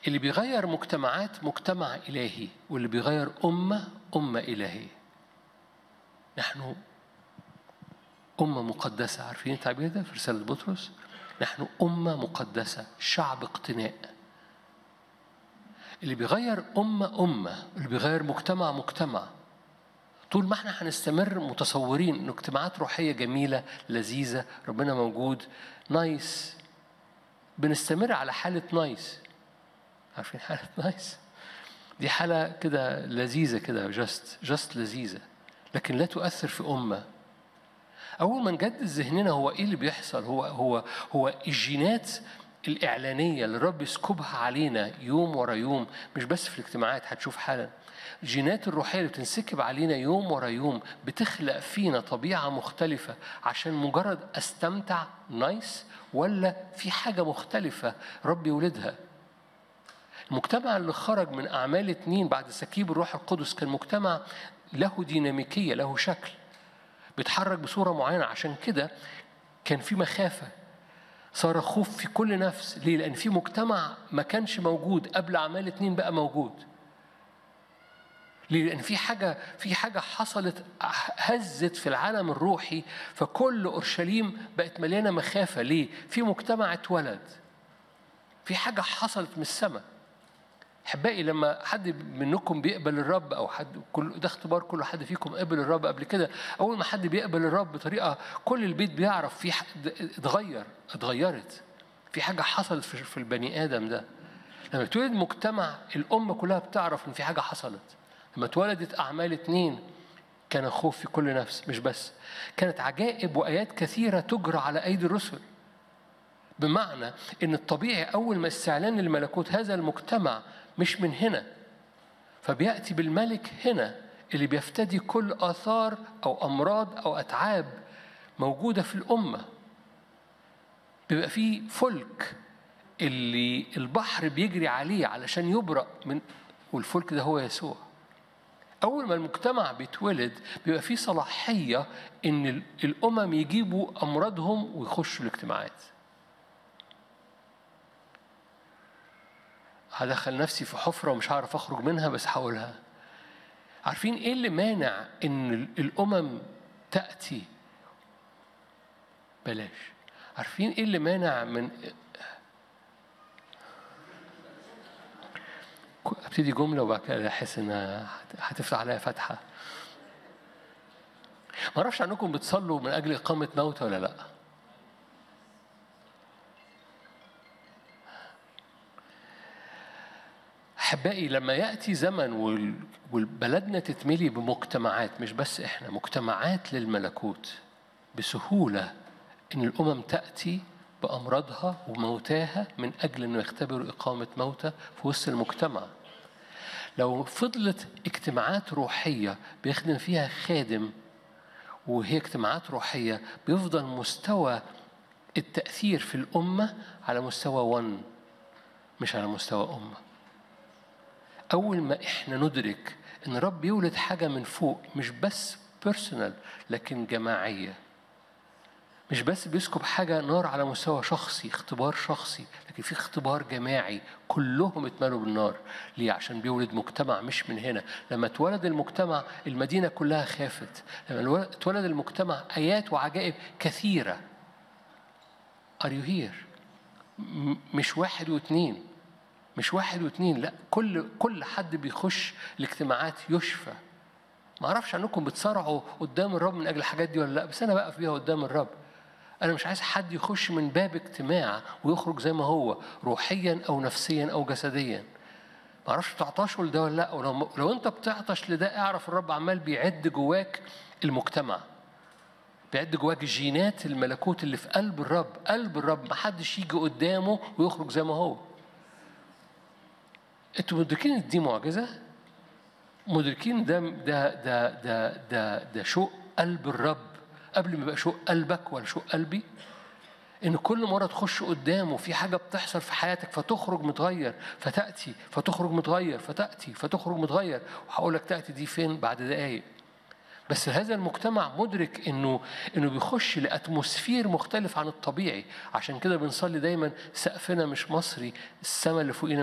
اللي بيغير مجتمعات مجتمع إلهي واللي بيغير أمة أمة إلهية نحن أمة مقدسة عارفين التعبير ده في رسالة بطرس نحن أمة مقدسة شعب اقتناء اللي بيغير أمة أمة اللي بيغير مجتمع مجتمع طول ما احنا هنستمر متصورين ان اجتماعات روحيه جميله لذيذه ربنا موجود نايس بنستمر على حاله نايس عارفين حاله نايس دي حاله كده لذيذه كده جاست جاست لذيذه لكن لا تؤثر في امه اول ما نجدد ذهننا هو ايه اللي بيحصل هو هو هو الجينات الإعلانية اللي الرب يسكبها علينا يوم ورا يوم مش بس في الاجتماعات هتشوف حالا الجينات الروحية اللي بتنسكب علينا يوم ورا يوم بتخلق فينا طبيعة مختلفة عشان مجرد أستمتع نايس ولا في حاجة مختلفة رب يولدها المجتمع اللي خرج من أعمال اتنين بعد سكيب الروح القدس كان مجتمع له ديناميكية له شكل بيتحرك بصورة معينة عشان كده كان في مخافة صار خوف في كل نفس ليه؟ لأن في مجتمع ما كانش موجود قبل أعمال اتنين بقى موجود ليه؟ لأن في حاجة في حاجة حصلت هزت في العالم الروحي فكل أورشليم بقت مليانة مخافة ليه؟ في مجتمع اتولد في حاجة حصلت من السماء احبائي لما حد منكم بيقبل الرب او حد كل ده اختبار كل حد فيكم قبل الرب قبل كده اول ما حد بيقبل الرب بطريقه كل البيت بيعرف في حد اتغير اتغيرت في حاجه حصلت في البني ادم ده لما اتولد مجتمع الامه كلها بتعرف ان في حاجه حصلت لما اتولدت اعمال اتنين كان خوف في كل نفس مش بس كانت عجائب وايات كثيره تجرى على ايدي الرسل بمعنى ان الطبيعي اول ما استعلان الملكوت هذا المجتمع مش من هنا فبياتي بالملك هنا اللي بيفتدي كل اثار او امراض او اتعاب موجوده في الامه بيبقى في فلك اللي البحر بيجري عليه علشان يبرأ من والفلك ده هو يسوع أول ما المجتمع بيتولد بيبقى فيه صلاحية إن الأمم يجيبوا أمراضهم ويخشوا الاجتماعات هدخل نفسي في حفرة ومش هعرف أخرج منها بس هقولها عارفين إيه اللي مانع إن الأمم تأتي بلاش عارفين إيه اللي مانع من ابتدي جملة وبعد كده أحس إنها هتفتح عليها فتحة ما أعرفش عنكم بتصلوا من أجل إقامة موت ولا لأ أحبائي لما يأتي زمن وبلدنا تتملي بمجتمعات مش بس إحنا مجتمعات للملكوت بسهولة إن الأمم تأتي بأمراضها وموتاها من أجل أنه يختبروا إقامة موتى في وسط المجتمع لو فضلت اجتماعات روحية بيخدم فيها خادم وهي اجتماعات روحية بيفضل مستوى التأثير في الأمة على مستوى ون مش على مستوى أمة أول ما إحنا ندرك إن رب يولد حاجة من فوق مش بس بيرسونال لكن جماعية مش بس بيسكب حاجة نار على مستوى شخصي اختبار شخصي لكن في اختبار جماعي كلهم اتملوا بالنار ليه عشان بيولد مجتمع مش من هنا لما اتولد المجتمع المدينة كلها خافت لما اتولد المجتمع آيات وعجائب كثيرة Are you here؟ مش واحد واثنين مش واحد واثنين لا كل كل حد بيخش الاجتماعات يشفى ما اعرفش عنكم بتصارعوا قدام الرب من اجل الحاجات دي ولا لا بس انا بقف بيها قدام الرب انا مش عايز حد يخش من باب اجتماع ويخرج زي ما هو روحيا او نفسيا او جسديا ما اعرفش بتعطشوا لده ولا لا ولو لو انت بتعطش لده اعرف الرب عمال بيعد جواك المجتمع بيعد جواك جينات الملكوت اللي في قلب الرب قلب الرب ما حدش يجي قدامه ويخرج زي ما هو انتوا مدركين ان دي معجزه مدركين ده ده ده ده ده, ده شوق قلب الرب قبل ما يبقى شوق قلبك ولا شوق قلبي ان كل مره تخش قدامه في حاجه بتحصل في حياتك فتخرج متغير فتاتي فتخرج متغير فتاتي فتخرج متغير وهقول لك تاتي دي فين بعد دقايق بس هذا المجتمع مدرك انه انه بيخش لاتموسفير مختلف عن الطبيعي عشان كده بنصلي دايما سقفنا مش مصري السماء اللي فوقينا